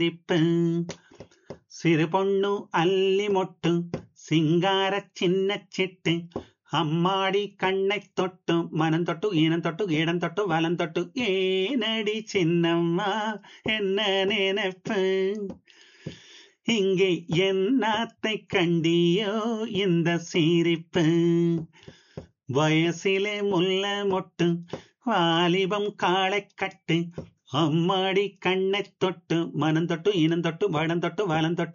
சிரிப்பு சிறு பொண்ணு அல்லி மொட்டு சிங்கார சின்ன சிட்டு அம்மாடி கண்ணை தொட்டு மனம் தொட்டு ஈனம் தொட்டு இடம் தொட்டு வலம் தொட்டு ஏனடி சின்னம்மா என்ன நினைப்பு இங்கே என்னத்தை கண்டியோ இந்த சிரிப்பு வயசிலே முல்ல மொட்டு வாலிபம் காளை கட்டு அம்மாடி கண்ணை தொட்டு மனம் தொட்டு இனம் தொட்டு வடம் தொட்டு வலம் தொட்டு